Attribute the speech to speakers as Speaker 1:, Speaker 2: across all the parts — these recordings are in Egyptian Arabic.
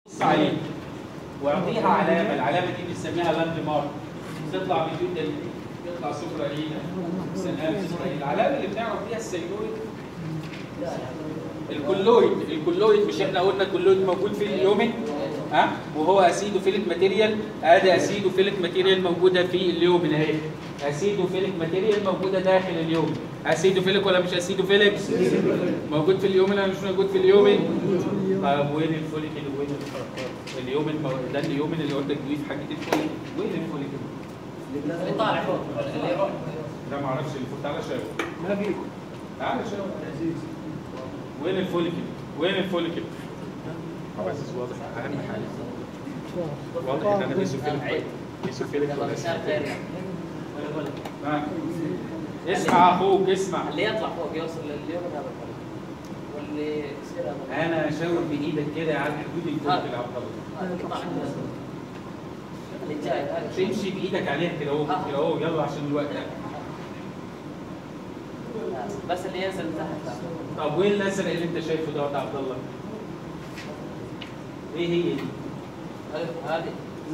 Speaker 1: بص عليه واعطيها علامه العلامه دي بنسميها لاند مارك تطلع بيوت تطلع سفرة ايه سناب سفرة العلامه اللي بنعرف بيها السيلويد الكلويد الكلويد مش احنا قلنا الكلويد موجود في اليومن ها وهو اسيدوفيليك ماتيريال ادي اسيدوفيليك ماتيريال موجوده في اليومن اهي اسيدوفيليك ماتيريال موجوده داخل اليومن اسيدوفيليك ولا مش اسيدوفيليك موجود في اليومن ولا مش موجود في اليومن طب وين الفوليك اللي وين الحركات اليومن مو- ده اليومن اللي قلت لك في حاجه الفوليك وين الفوليك
Speaker 2: اللي طالع فوق اللي يروح
Speaker 1: ده ما اعرفش اللي فوق تعالى شاور
Speaker 3: ما في
Speaker 1: تعالى شاور وين الفوليك وين الفوليك بس واضح اهم حاجه واضح ان انا بيسوفيلك بيسوفيلك ولا
Speaker 2: مثال خير
Speaker 1: اسيدوفيلك
Speaker 2: ولا ولا
Speaker 1: ها. اسمع اخوك اسمع
Speaker 2: اللي يطلع فوق يوصل لليوم هذا الفرق واللي يصير هذا
Speaker 1: انا شاور بايدك كده على حدود الفوليك يا عبد الله
Speaker 2: هذا يطلع اللي جاي هذا
Speaker 1: تمشي بايدك عليها كده اهو كده اهو يلا عشان الوقت
Speaker 2: بس اللي ينزل تحت
Speaker 1: طب وين الازرق اللي انت شايفه ده يا عبد الله؟ ايه هي دي؟
Speaker 2: هذه هذه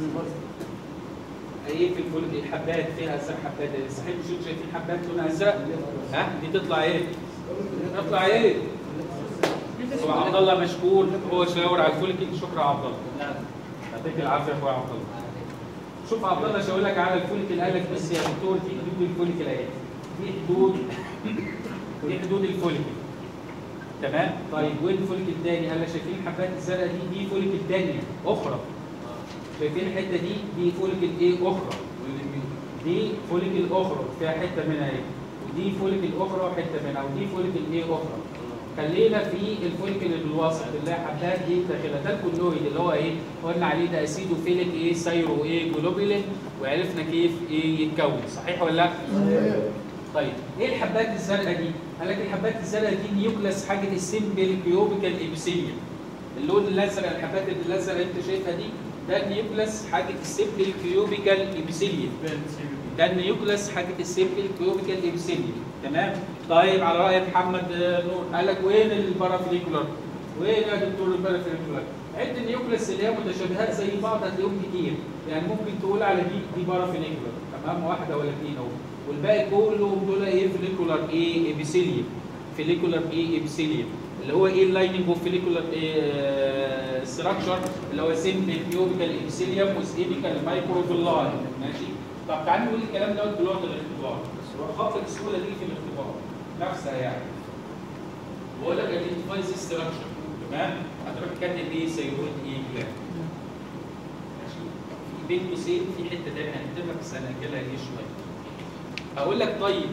Speaker 1: ايه في الفول الحبات فيها ازرق حبات صحيح مش انتوا شايفين حبات لونها ازرق؟ ها دي تطلع ايه؟ تطلع ايه؟ هو عبد الله مشكور هو شاور على الفوليك شكرا يا عبد الله يعطيك العافيه يا اخويا عبد الله شوف عبد الله شاور لك على الفوليك قال لك بس يا دكتور دي حدود الفوليك الايه دي حدود دي حدود الفوليك تمام طيب وين الفوليك الثاني قال لك شايفين الحبات الزرقاء دي دي فوليك الثانيه اخرى شايفين الحته دي دي فوليك الايه اخرى دي فوليك الاخرى فيها حته منها ايه ودي فوليك الاخرى وحته منها ودي فوليك الايه اخرى خلينا في الفوليك اللي بالوسط اللي هي حبات دي داخلها ده الكولويد اللي هو ايه قلنا عليه ده اسيدوفيليك ايه سايرو ايه جلوبولين وعرفنا كيف ايه يتكون صحيح ولا لا؟ طيب ايه الحبات الزرقاء دي؟ قال لك الحبات الزرقاء دي نيوكلاس حاجه السيمبل كيوبيكال ايبيثيليوم اللون الازرق الحبات الازرق اللي انت شايفها دي ده النيوكلاس حاجه السيمبل كيوبيكال ايبيثيليوم ده النيوكلاس حاجه السيمبل كيوبيكال ايبيثيليوم تمام طيب على راي محمد آه، نور قال لك وين البارافليكولار وين يا دكتور البارافليكولار عد النيوكلاس اللي هي متشابهات زي بعض هتلاقيهم كتير يعني ممكن تقول على دي دي بارافليكولار تمام واحده ولا اثنين اهو والباقي كلهم دول ايه فليكولار ايه ايبيثيليوم فليكولار ايه ايبيثيليوم اللي هو ايه اللايننج اوف فليكولار ايه ستراكشر اللي هو سيمبل كيوبيكال ايبيثيليوم وسيبيكال مايكروفيلاي ماشي طب تعالوا نقول الكلام دوت بلغه الاختبار خط السهوله دي في الاختبار نفسها يعني بقول لك ايدنتيفاي ذيس ستراكشر تمام هتروح كاتب ايه سيروت ايه كلام ماشي في بين قوسين في حته تانيه هنكتبها بس هنأجلها ايه شويه هقول لك طيب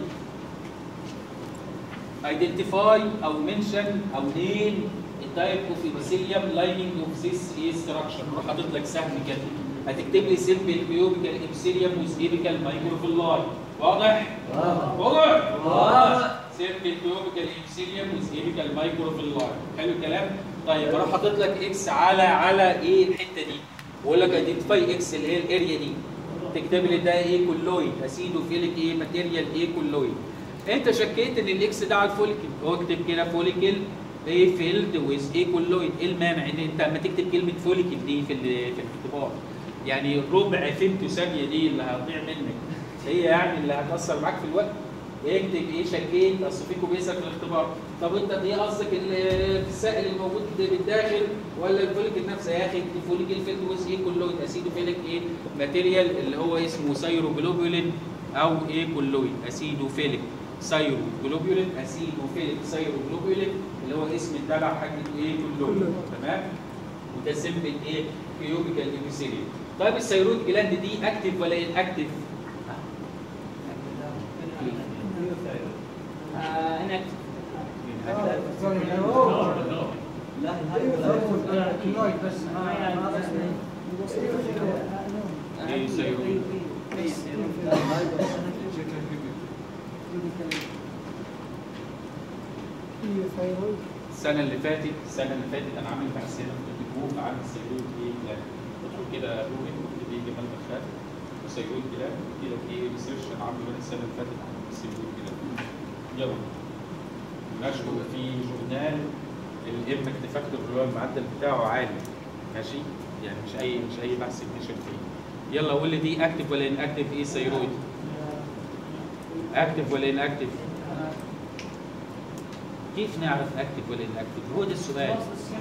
Speaker 1: identify او mention او name التايب اوف epithelium lining of this ايه structure روح حاطط لك سهم كده هتكتب لي simple cubical epithelium with apical microvilli واضح؟ واضح؟
Speaker 2: واضح.
Speaker 1: simple cubical epithelium with apical microvilli حلو الكلام؟ طيب اروح حاطط لك اكس على على ايه الحته دي واقول لك identify اكس اللي هي الاريا دي تكتب لي ده ايه كولويد اسيدوفيليك ايه ماتيريال ايه كولويد انت شكيت ان الاكس ده على الفوليكل هو اكتب كده فوليكل ايه فيلد ويز ايه كولويد ايه المانع ان انت لما تكتب كلمه فوليكل دي في ال- في الاختبار يعني ربع فيمتو ثانيه دي اللي هتضيع منك هي يعني اللي هتاثر معاك في الوقت اكتب ايه شكيت اصل فيكم بيسال في الاختبار طب انت ايه قصدك ال- في السائل الموجود بالداخل ولا الفوليكل نفسه يا اخي اكتب فوليكل فيلد ويز ايه كولويد اسيدوفيليك ايه ماتيريال اللي هو اسمه سايروجلوبولين او ايه كولويد اسيدوفيليك سايرو جلوبيولين اسيدوفيليك سايرو جلوبيولين اللي هو اسم التبع حاجه ايه كلهم تمام وده سمبل ايه كيوبيكال ايبيثيليوم طيب الثيرويد جلاند دي اكتف ولا ان اكتف
Speaker 2: هناك
Speaker 1: ايه ثيرويد السنه اللي فاتت السنه اللي فاتت انا عامل بحث هنا في الجروب عن الثيرويد ايه جلاند ادخل كده جوجل واكتب ايه جمال بخات وثيرويد جلاند يجي لك ايه ريسيرش انا عامله من السنه اللي فاتت عن الثيرويد جلاند يلا نشره في جورنال الامباكت فاكتور اللي هو المعدل بتاعه عالي ماشي يعني مش اي مش اي بحث اكتشف فيه يلا قول لي دي اكتف ولا ان اكتف ايه ثيرويد اكتف ولا ان اكتف كيف نعرف اكتف ولا ان اكتف هو ده السؤال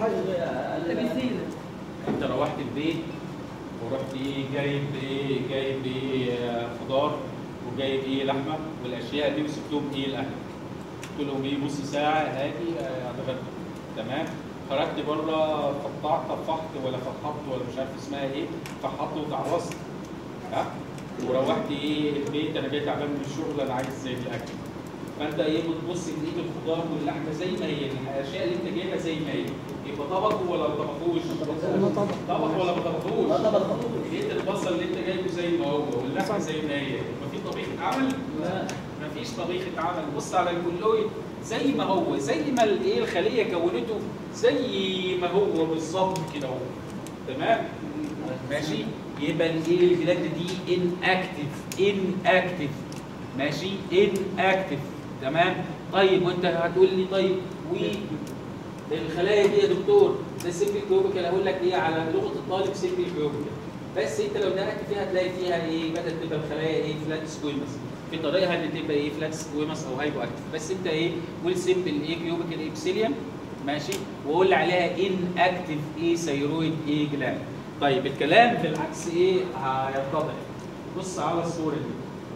Speaker 1: انت روحت البيت ورحت ايه جايب ايه جايب ايه آه، خضار وجايب ايه لحمه والاشياء دي وسبتهم ايه الاهل قلت لهم ايه نص ساعه هاجي آه، اتغدى تمام خرجت بره قطعت طفحت ولا فحطت ولا مش عارف اسمها ايه فحطت وتعوصت ها وروحت ايه البيت انا جاي تعبان من الشغل انا عايز زي الاكل فانت ايه بتبص لقيت الخضار واللحمه زي ما هي الاشياء اللي انت جايبها زي ما هي يبقى طبخوا ولا ما طبخوش؟ طبخ ولا ما طبخوش؟ لقيت البصل اللي انت جايبه زي ما هو واللحمه زي ما هي يبقى في طبيخ اتعمل؟ مفيش طبيخ اتعمل بص على الكلويد زي ما هو زي ما الايه الخليه كونته زي ما هو بالظبط كده اهو تمام ماشي يبقى الايه الجلاند دي ان اكتف ان اكتف ماشي ان اكتف تمام طيب وانت هتقول لي طيب والخلايا دي يا دكتور ده سيمبل كيوبيكال اقول لك ايه على لغه الطالب سيمبل كيوبيكال بس انت لو دققت فيها هتلاقي فيها ايه بدات تبقى الخلايا ايه فلات سكويمس في طريقها ان تبقى ايه فلات سكويمس او هايبو اكتف بس انت ايه قول سيمبل ايه كيوبيكال ابسيليوم ماشي وقول لي عليها ان اكتف ايه ثيرويد ايه جلاند طيب الكلام بالعكس ايه هيتضح بص على الصوره دي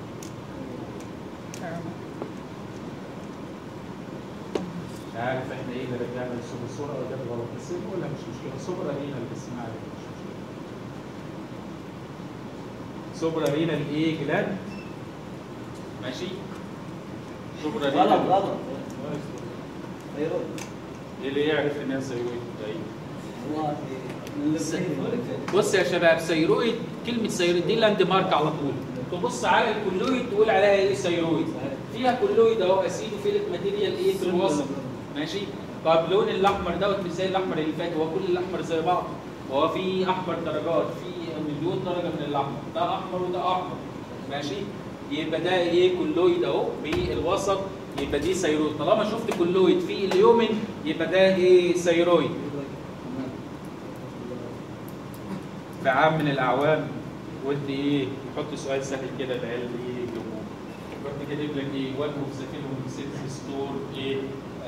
Speaker 1: مش عارف احنا ايه اللي رجعنا للصوره الصوره ولا جت غلط بس ولا مش مشكله صوره رينا اللي بس ما علينا مش مشكله صوره رينا الايه جلاند ماشي صوره رينا
Speaker 2: غلط غلط ثيرويد
Speaker 1: ايه اللي يعرف انها ثيرويد طيب
Speaker 2: والله
Speaker 1: بص يا شباب ثيرويد كلمه ثيرويد دي لاند مارك على طول تبص على الكلويد تقول عليها ايه ثيرويد فيها كلويد اهو اسيدوفيليك ماتيريال ايه في الوسط ماشي طب لون الاحمر دوت مش زي الاحمر اللي فات هو كل الاحمر زي بعض هو في احمر درجات في مليون درجه من الاحمر ده احمر وده احمر ماشي يبقى ده ايه كلويد اهو بالوسط يبقى دي ثيرويد طالما شفت كلويد في اليومن يبقى ده ايه ثيرويد في عام من الاعوام قلت ايه حط سؤال سهل كده العيال ايه يجاوبوه رحت كاتب لك ايه وات اوف ذا فيلم سيلز ستور ايه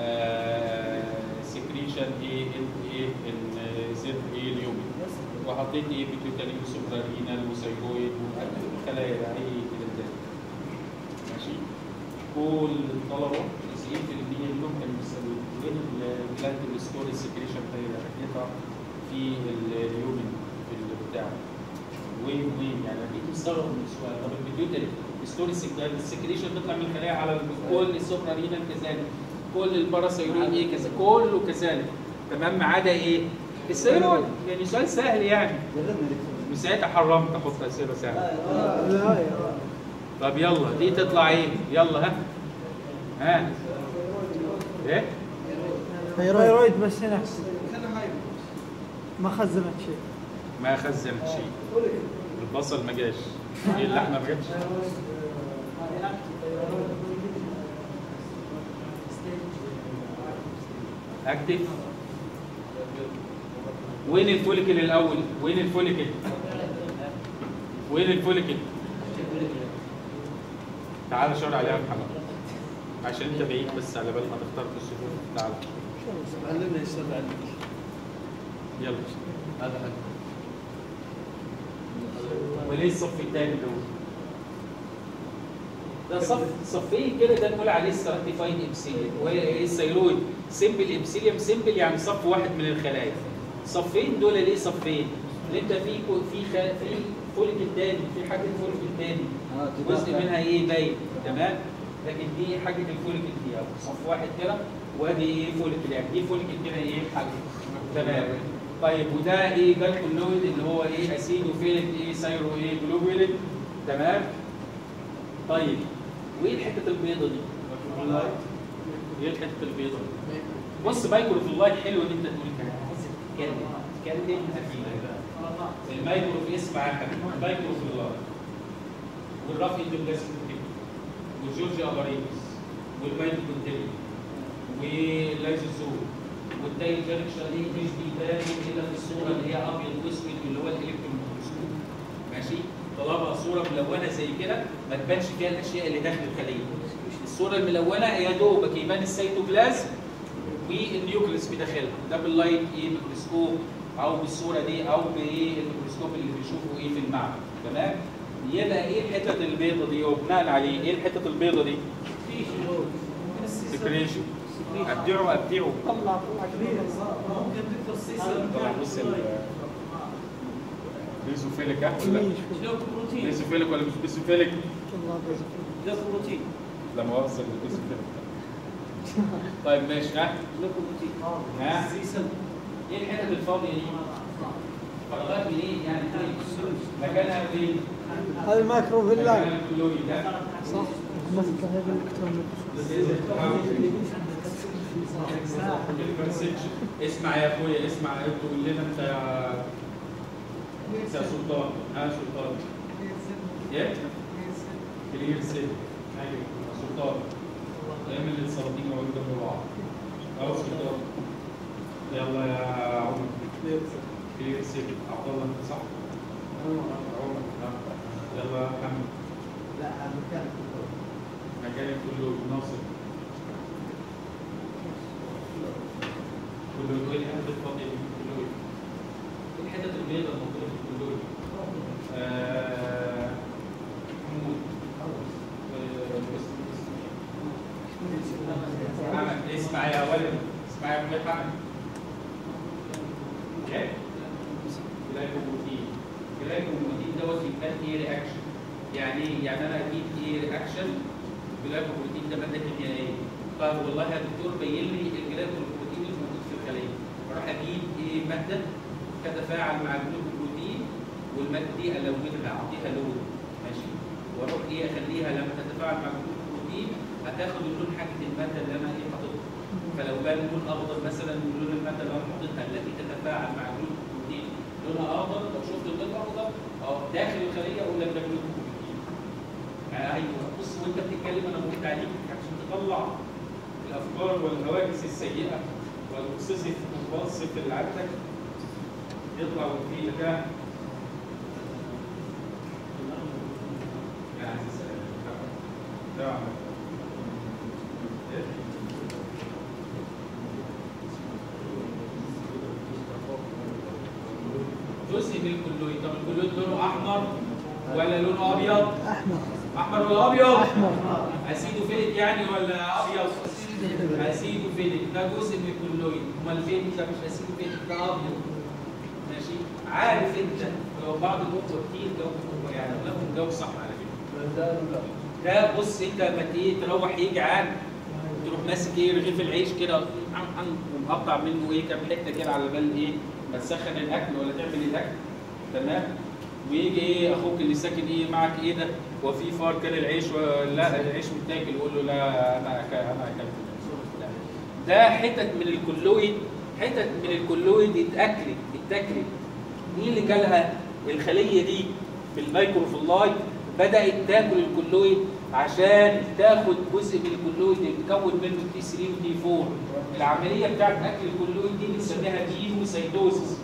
Speaker 1: سكريشن ايه ان ايه ان زد ايه اليوم وحطيت ايه بيتوتالي وسوبرارينال وثيرويد وخلايا ايه كده ده ماشي كل الطلبه 90% منهم كانوا بيسالوا وين البلانت الستور السكريشن بتاعتها في اليومن في البتاع وين وين يعني اكيد مستغرب من السؤال طب البيتيوتري ستوري السكريشن بتطلع من الخلايا على كل السوبرارينال كذلك كل الباراسيرويد ايه كذا كله كذلك تمام ما عدا ايه؟ الثيرويد يعني سؤال سهل يعني مش ساعتها حرمت احط اسئله سهله طب يلا دي تطلع ايه؟ يلا ها ها ايه؟
Speaker 3: ثيرويد بس هنا ما خزنت شيء
Speaker 1: ما خزنت شيء البصل ما جاش ايه اللحمه ما جاتش اكتف وين الفوليكل الاول وين الفوليكل وين الفوليكل تعال شاور عليها يا محمد عشان انت بعيد بس على بال ما تختار في الصفوف تعال
Speaker 2: علمنا يشتغل عليك
Speaker 1: يلا
Speaker 2: هذا حد
Speaker 1: وليه الصف الثاني دول؟ ده صف صفين كده ده نقول عليه ستراتيفايد ابسيليوم وايه الثيرويد سيمبل ابسيليوم سيمبل يعني صف واحد من الخلايا صفين دول ليه صفين؟ اللي انت في كو- في خ... في فوليكل تاني في حاجه فوليكل تاني جزء منها ايه باين تمام لكن دي حاجه الفوليكل دي اهو صف واحد كده وادي ايه فوليكل يعني دي فوليكل كده ايه حاجه تمام طيب وده ايه ده الكلويد اللي هو ايه اسيدوفيليك ايه سايرو ايه جلوبولين تمام طيب وايه الحته البيضه دي؟ ايه الحته البيضه دي؟ بص مايكرو في اللايت حلو ان انت تقول كده تتكلم تتكلم هتفيدك المايكرو في اسم عام مايكرو في اللايت والرف اندوبلازميك والجورجيا اباريتس والميتوكوندريا واللايزوزوم والتاي جنكشن دي مش بيبان الا في الصوره اللي هي ابيض واسود اللي هو الالكترون ميكروسكوب ماشي طالما صوره ملونه زي كده ما تبانش فيها الاشياء اللي داخل الخليه الصوره الملونه يا دوبك يبان السيتوبلازم والنيوكليس بداخلها ده باللايت ايه ميكروسكوب او بالصوره دي او بايه الميكروسكوب اللي بنشوفه ايه في المعمل تمام يبقى ايه الحتت البيضه دي وبناء عليه ايه الحتت البيضه دي سكريشن ابدعوا ابدعوا
Speaker 3: طلع
Speaker 1: طبعا بص ال بيزوفيليك ها ولا
Speaker 3: كمية
Speaker 1: بيزوفيليك ولا مش بيزوفيليك
Speaker 3: طلع بس
Speaker 1: لا مؤاخذه بالبيزوفيليك طيب ماشي ها ها ايه الحتت الفاضيه دي؟ فراغات منين يعني فين؟ مكانها فين؟
Speaker 3: هذا الماكرو فيلا
Speaker 1: مكانها كله ده
Speaker 3: صح مثل هذا الالكترون
Speaker 1: البرسبشن اسمع يا اخويا اسمع تقول لنا انت يا يا سلطان ها سلطان ايه؟ كلير سيل ايوه سلطان اعمل السلاطين موجوده جنب بعض اهو سلطان يلا يا عمر كلير سيل عبد الله انت صح؟ عمر نعم. يلا كمل مكان كله ناصر كله يقول لي الحتت الفاضيه دي كله ايه الحتت البيضاء الموجوده في كله آه، محمود آه، بس- بس- محمد اسمع يا ولد اسمع يا ولد محمد ايه؟ جلايكوبروتين جلايكوبروتين دوت يبقى ايه رياكشن يعني ايه؟ يعني انا اجيب ايه رياكشن جلايكوبروتين ده ماده كيميائيه طيب والله يا دكتور بين لي الجلايكوبروتين اللي موجود في الخليه اروح اجيب ايه ماده تتفاعل مع الجلوكوبروتين والماده دي الونها اعطيها لون ماشي واروح ايه اخليها لما تتفاعل مع الجلوكوبروتين هتاخد اللون حاجه الماده اللي انا ايه حاططها فلو كان لون اخضر مثلا من لون الماده اللي انا حاططها التي تتفاعل مع الجلوكوبروتين لونها اخضر لو شفت اللون الاخضر اه داخل الخليه اقول لك ده جلوكوبروتين ايوه بص وانت بتتكلم انا برد عليك عشان تطلع الافكار والهواجس السيئه والاوبسيسيف كومبالسيف اللي عندك يطلع وفيه ده يا عزيز ده ده عمل. إيه؟ جزء من الكلويد طب الكلويد لونه احمر ولا لونه ابيض؟
Speaker 3: احمر
Speaker 1: احمر ولا ابيض؟
Speaker 3: احمر
Speaker 1: اسيدوفيليك يعني ولا ابيض؟ اسيدوفيليك ده جزء من الكلويد امال فين ده مش اسيدوفيليك ده ابيض ماشي عارف انت لو بعض الاخوه كتير جاوبوا يعني اغلبهم جاوب صح على فكره ده بص انت لما تيجي تروح يجي جعان تروح ماسك ايه رغيف العيش كده عم- عم ومقطع منه ايه كام حته كده على بال ايه ما تسخن الاكل ولا تعمل الاكل تمام ويجي ايه اخوك اللي ساكن ايه معك ايه ده هو في فار كل العيش ولا لا العيش متاكل يقول له لا انا أك- انا اكلت لا. ده حتت من الكلويد حتت من الكلويد اتاكلت اتاكلت مين اللي كلها الخليه دي في الميكروفلاي بدات تاكل الكلويد عشان تاخد جزء من الكلويد اللي بتكون منه تي 3 وتي 4 العمليه بتاعت اكل الكلويد دي بنسميها بينوسيتوزس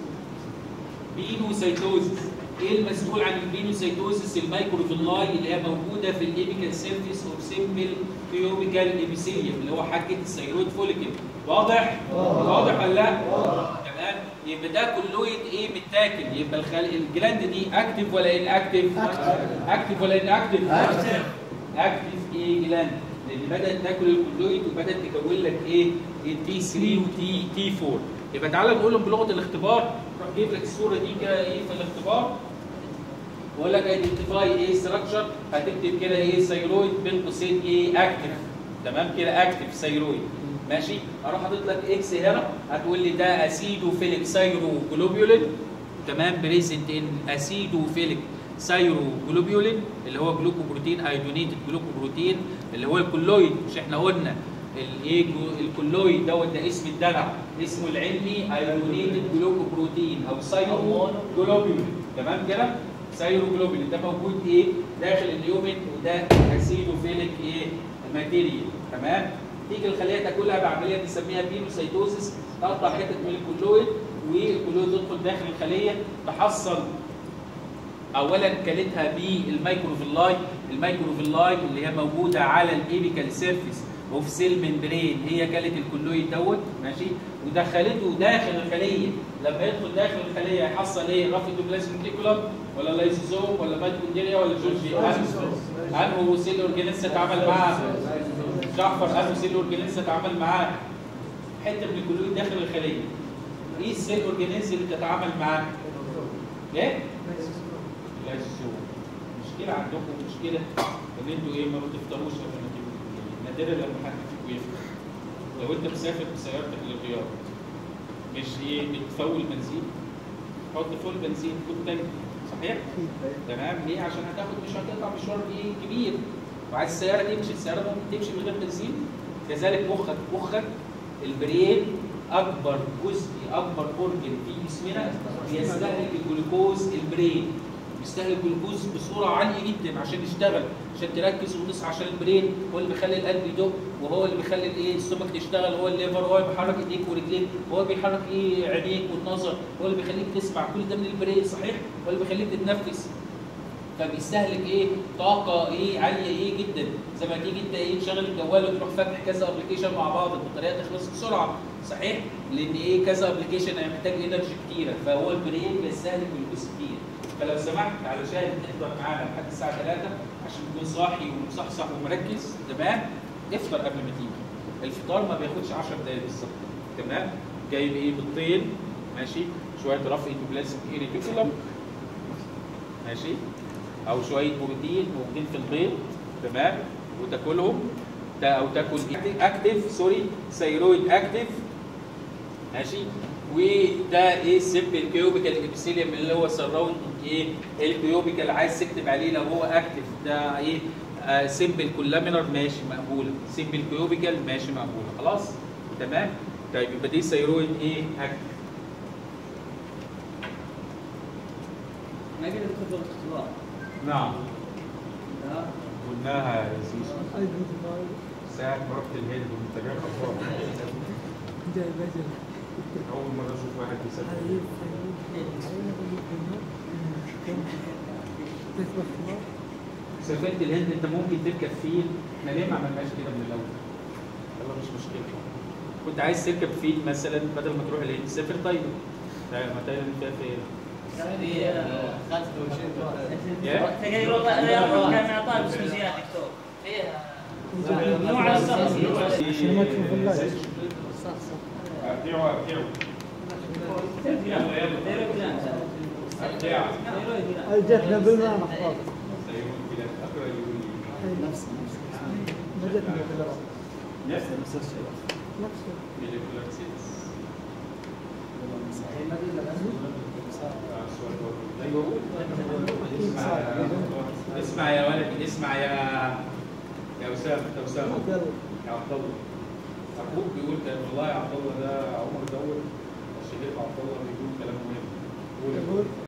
Speaker 1: بينوسيتوزس ايه المسؤول عن البينوسيتوزس الميكروفلاي اللي هي موجوده في الابيكال سيرفيس اوف سيمبل كيوبيكال ابيثيليوم اللي هو حاجه الثيرويد فوليكل واضح؟ واضح ولا لا؟ تمام يبقى ده كلويد ايه متاكل يبقى الخل... الجلاند دي اكتف ولا ان اكتف؟ اكتف ولا ان اكتف؟ اكتف ايه جلاند لان بدات تاكل الكلويد وبدات تكون لك ايه؟ التي 3 وتي تي 4 يبقى تعالى نقول لهم بلغه الاختبار روح جيب لك الصوره دي كده ايه في الاختبار واقول لك ايدنتيفاي ايه ستراكشر هتكتب كده ايه ثيرويد بين قوسين ايه اكتف تمام كده اكتف ثيرويد ماشي اروح حاطط لك اكس هنا هتقول لي ده اسيدوفيليك ثايرو جلوبيولين تمام بريزنت ان اسيدوفيليك ثايرو جلوبيولين اللي هو جلوكوبروتين ايودونيتد جلوكوبروتين اللي هو الكلويد مش احنا قلنا الايه جو- الكلويد دوت ده اسم الدلع اسمه العلمي ايودونيتد جلوكوبروتين او ثايرو جلوبيولين تمام كده ثايرو جلوبيولين ده موجود ايه داخل اليومن وده اسيدوفيليك ايه ماتيريال تمام تيجي الخليه تاكلها بعمليه بنسميها بينوسيتوزيس تقطع حته من الكلويد والكلويد يدخل داخل الخليه تحصل اولا كلتها بالمايكروفيلاي المايكروفيلاي اللي هي موجوده على الايبيكال سيرفيس اوف سيل ممبرين هي كلت الكلويد دوت ماشي ودخلته داخل الخليه لما يدخل داخل الخليه هيحصل ايه رافيدوبلازم ريتيكولم ولا لايزوزوم ولا ميتوكوندريا ولا جورجي انه سيل اورجانيزم اتعامل معاه جعفر انه سيل اورجانيزم اتعامل معاه حته من الكلويد داخل الخليه ايه السيل اورجانيزم اللي بتتعامل معاه؟ ايه؟ لايزوزوم مشكله عندكم مشكله ان انتوا ايه ما بتفطروش قبل ما تيجوا الكلية. نادرا لما حد فيكم يفطر لو انت مسافر بسيارتك للرياض مش ايه بتفول بنزين حط فول بنزين فول تانك صحيح؟ تمام ليه؟ عشان هتاخد مش هتقطع مشوار ايه كبير وعايز السياره تمشي السياره ممكن تمشي من غير بنزين كذلك مخك مخك البرين اكبر جزء اكبر اورجن في جسمنا بيستهلك الجلوكوز البرين بيستهلك الجلوكوز بصوره عاليه جدا عشان يشتغل عشان تركز وتصحى عشان البرين هو اللي بيخلي القلب يدق وهو اللي بيخلي الايه السمك تشتغل هو الليفر هو اللي بيحرك ايديك ورجليك هو اللي بيحرك ايه عينيك والنظر هو اللي بيخليك تسمع كل ده من البرين صحيح هو اللي بيخليك تتنفس فبيستهلك ايه طاقه ايه عاليه ايه جدا زي ما تيجي انت ايه تشغل الجوال وتروح فاتح كذا ابلكيشن مع بعض البطاريه تخلص بسرعه صحيح لان ايه كذا ابلكيشن محتاج انرجي كتيره فهو البرين بيستهلك جلوكوز كتير فلو سمحت علشان تحضر معانا لحد الساعه 3 عشان تكون صاحي ومصحصح ومركز تمام افطر قبل ما تيجي الفطار ما بياخدش 10 دقايق بالظبط تمام جايب ايه بيضتين ماشي شويه رفع ايتوبلازم ايريتيكولم ماشي او شويه بروتين موجودين في البيض تمام وتاكلهم تا- او تاكل اكتف سوري ثيرويد اكتف ماشي وده ايه سيمبل كيوبيكال ابيثيليوم اللي هو سراوند ايه الكيوبيكال عايز تكتب عليه لو هو اكتف ده ايه آه سيمبل كولامينر ماشي مقبوله سيمبل كيوبيكال ماشي مقبوله خلاص تمام طيب يبقى دي ثيرويد ايه اكتف
Speaker 3: ما قدر تقدر الاختبار
Speaker 1: نعم
Speaker 3: لا
Speaker 1: قلناها يا زيزو
Speaker 3: اي اختبار
Speaker 1: ساعة ما رحت الهند وانت جاي خطوة
Speaker 3: جاي بجل
Speaker 1: أول مرة أشوف واحد بيسافر
Speaker 3: حبيب تسبح اختبار
Speaker 1: سافرت الهند أنت ممكن تركب فيل إحنا ليه ما عملناش كده من الأول؟ يلا مش مشكلة كنت عايز تركب فيل مثلا بدل ما تروح الهند سافر تايلاند ما تايلاند فيها فين؟ يا؟
Speaker 4: تقريبا والله انا يوم كان معطاه اسمه زياد دكتور فيها مو على الصف
Speaker 3: عشان ما تشوف اللايف صح صح
Speaker 1: أبدعوا أبدعوا يلا يلا أبدع
Speaker 3: جتنا بالماء محفوظ
Speaker 1: سيقول كده أقرأ يقول لي
Speaker 3: نفس ما جتنا بالماء
Speaker 1: نفس
Speaker 3: نفس الشيء نفس
Speaker 1: molecular cells. اسمع اسمع يا ولد اسمع يا يا اسامه يا اسامه
Speaker 3: يلا
Speaker 1: يا عبد الله اخوك بيقول كان والله يا عبد الله ده عمر دور الشريف عبد الله بيقول كلام مهم قول يا
Speaker 3: يقول